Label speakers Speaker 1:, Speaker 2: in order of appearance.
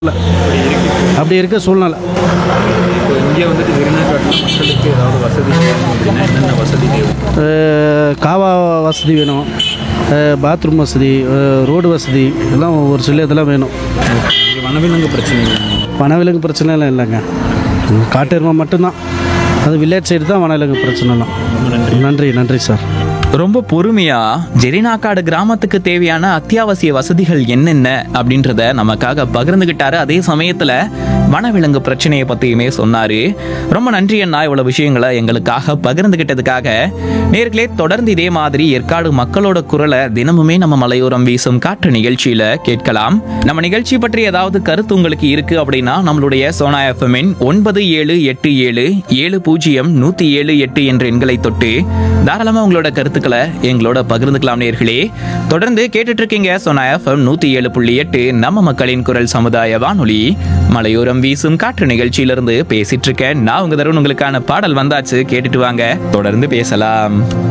Speaker 1: அப்படி இருக்க சூழ்நிலை
Speaker 2: இப்போ இங்கே வந்துட்டு விருதுநகரில் மக்களுக்கு ஏதாவது வசதி வேணும் அப்படின்னா என்னென்ன வசதி தேவை
Speaker 1: அஹ் காவா வசதி வேணும் அஹ் பாத்ரூம் வசதி அஹ் ரோடு வசதி எல்லாம் ஒரு சில இதெல்லாம் வேணும்
Speaker 2: இங்கே வனவிலங்கு பிரச்சனை இல்லை
Speaker 1: வனவிலங்கு பிரச்சனை எல்லாம் இல்லைங்க ம், காட்டு எருமை மட்டும்தான் அது வில்லேஜ் சைடு தான் வனவிலங்கு பிரச்சனைலாம் நன்றி நன்றி சார்
Speaker 3: ரொம்ப பொறுமையா ஜெரினாக்காடு கிராமத்துக்கு தேவையான அத்தியாவசிய வசதிகள் என்னென்ன அப்படின்றத நமக்காக பகிர்ந்துகிட்டாரு அதே சமயத்துல வனவிலங்கு பிரச்சனையை பத்தியுமே சொன்னாரு ரொம்ப நன்றி அண்ணா இவ்வளவு விஷயங்களை எங்களுக்காக பகிர்ந்துகிட்டதுக்காக நேர்களே தொடர்ந்து இதே மாதிரி ஏற்காடு மக்களோட குரலை தினமுமே நம்ம மலையோரம் வீசும் காற்று நிகழ்ச்சியில கேட்கலாம் நம்ம நிகழ்ச்சி பற்றி ஏதாவது கருத்து உங்களுக்கு இருக்கு அப்படின்னா நம்மளுடைய சோனா எஃப்எம்மின் ஒன்பது ஏழு எட்டு ஏழு ஏழு பூஜ்ஜியம் நூத்தி ஏழு எட்டு என்ற எண்களை தொட்டு தாராளமா உங்களோட கருத்துக்களை எங்களோட பகிர்ந்துக்கலாம் நேர்களே தொடர்ந்து கேட்டுட்டு இருக்கீங்க சோனா எஃப்எம் நூத்தி ஏழு புள்ளி எட்டு நம்ம மக்களின் குரல் சமுதாய வானொலி மலையோரம் வீசும் காற்று நிகழ்ச்சியிலிருந்து பேசிட்டு இருக்கேன் நான் உங்க தருண் உங்களுக்கான பாடல் வந்தாச்சு கேட்டுட்டு வாங்க தொடர்ந்து பேசலாம்